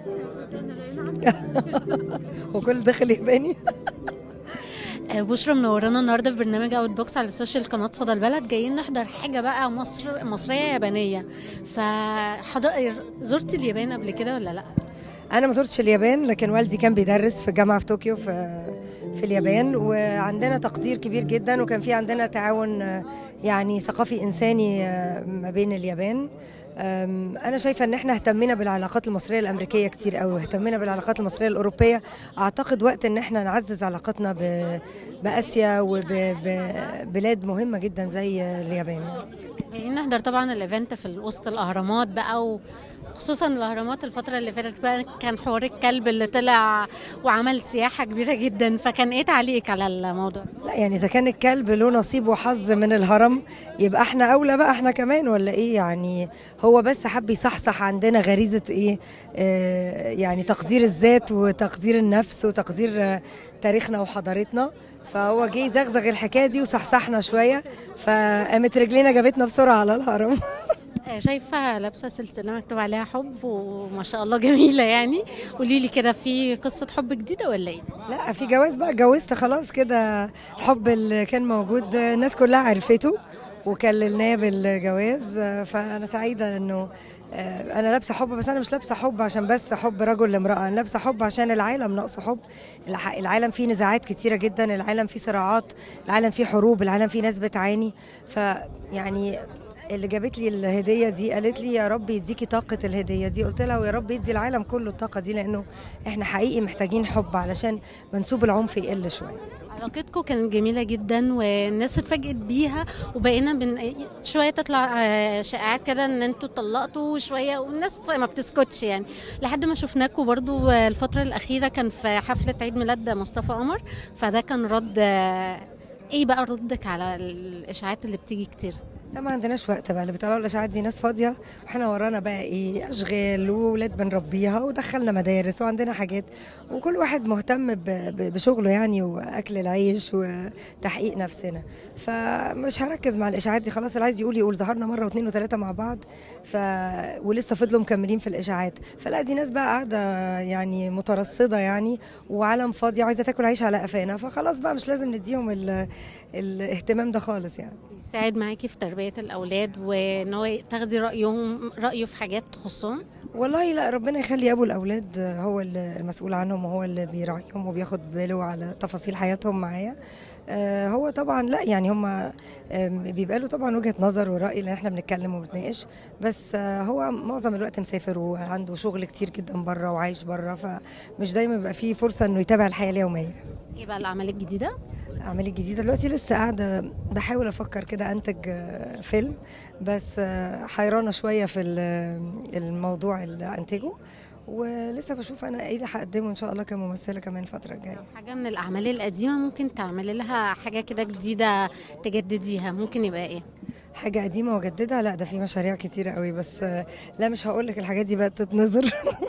وكل داخل ياباني آه، بشرى منورانا النهارده في برنامج اوت بوكس على السوشيال قناه صدى البلد جايين نحضر حاجه بقى مصر مصريه يابانيه فحضر زرتي اليابان قبل كده ولا لا انا ما زرتش اليابان لكن والدي كان بيدرس في جامعه في طوكيو في في اليابان وعندنا تقدير كبير جدا وكان في عندنا تعاون آه، يعني ثقافي انساني آه، ما بين اليابان أم، انا شايفه ان احنا اهتمينا بالعلاقات المصريه الامريكيه كتير قوي واهتمينا بالعلاقات المصريه الاوروبيه اعتقد وقت ان احنا نعزز علاقتنا ب- باسيا وببلاد مهمه جدا زي اليابان جايين نحضر طبعا الايفنت في وسط الاهرامات بقى وخصوصا الاهرامات الفتره اللي فاتت بقى كان حوار الكلب اللي طلع وعمل سياحه كبيره جدا فكان ايه تعليقك على الموضوع لا يعني اذا كان الكلب له نصيب وحظ من الهرم يبقى احنا اولى بقى احنا كمان ولا ايه يعني هو بس حب يصحصح عندنا غريزه ايه آه يعني تقدير الذات وتقدير النفس وتقدير آه تاريخنا وحضارتنا فهو جه يزغزغ الحكايه دي وصحصحنا شويه فقامت رجلينا جابتنا بسرعه على الهرم آه، شايفه لابسه سلسله مكتوب عليها حب وما شاء الله جميله يعني قولي لي كده في قصه حب جديده ولا ايه لا في جواز بقى اتجوزت خلاص كده الحب اللي كان موجود الناس كلها عرفته وكللناه بالجواز فانا سعيده انه آه، انا لابسه حب بس انا مش لابسه حب عشان بس حب رجل لامراه انا لابسه حب عشان العالم ناقصه حب الح- العالم فيه نزاعات كتيره جدا العالم فيه صراعات العالم فيه حروب العالم فيه ناس بتعاني فيعني اللي جابت لي الهديه دي قالت لي يا رب يديكي طاقه الهديه دي قلت لها ويا رب يدي العالم كله الطاقه دي لانه احنا حقيقي محتاجين حب علشان منسوب العنف يقل شويه علاقتكم كانت جميلة جدا والناس اتفاجئت بيها وبقينا بن... شوية تطلع آه، شائعات كده ان انتوا اتطلقتوا شوية والناس ما بتسكتش يعني لحد ما شفناكوا برضو آه، الفترة الأخيرة كان في حفلة عيد ميلاد مصطفى قمر فده كان رد آه، ايه بقى ردك على الإشاعات اللي بتيجي كتير لا ما عندناش وقت بقى اللي بيطلعوا الاشاعات دي ناس فاضيه واحنا ورانا بقى ايه اشغال وولاد بنربيها ودخلنا مدارس وعندنا حاجات وكل واحد مهتم ب- ب- بشغله يعني واكل العيش وتحقيق نفسنا فمش هركز مع الاشاعات دي خلاص اللي عايز يقول يقول ظهرنا مره واثنين وثلاثه مع بعض ف ولسه فضلوا مكملين في الاشاعات فلا دي ناس بقى قاعده يعني مترصده يعني وعالم فاضي وعايزه تاكل عيش على قفانا فخلاص بقى مش لازم نديهم ال... الاهتمام ده خالص يعني بيساعد معاكي في تربية الأولاد وان هو تاخدي رأيهم رأيه في حاجات تخصهم والله لا ربنا يخلي ابو الاولاد هو اللي المسؤول عنهم وهو اللي بيراعيهم وبياخد باله على تفاصيل حياتهم معايا آه، هو طبعا لا يعني هم بيبقى له طبعا وجهه نظر وراي لان احنا بنتكلم وبنتناقش بس آه، هو معظم الوقت مسافر وعنده شغل كتير جدا بره وعايش بره فمش دايما بيبقى فيه فرصه انه يتابع الحياه اليوميه ايه بقى الأعمال الجديدة؟ اعمال الجديده دلوقتي لسه قاعده بحاول افكر كده انتج آه، فيلم بس آه، حيرانه شويه في ال- الموضوع اللي انتجه ولسه بشوف انا ايه اللي هقدمه ان شاء الله كممثله كمان الفتره الجايه حاجة من الأعمال القديمة ممكن تعملي لها حاجة كده جديدة تجدديها ممكن يبقى ايه؟ حاجه قديمه واجددها لا ده في مشاريع كتيره قوي بس آه، لا مش هقول لك الحاجات دي بقت تتنظر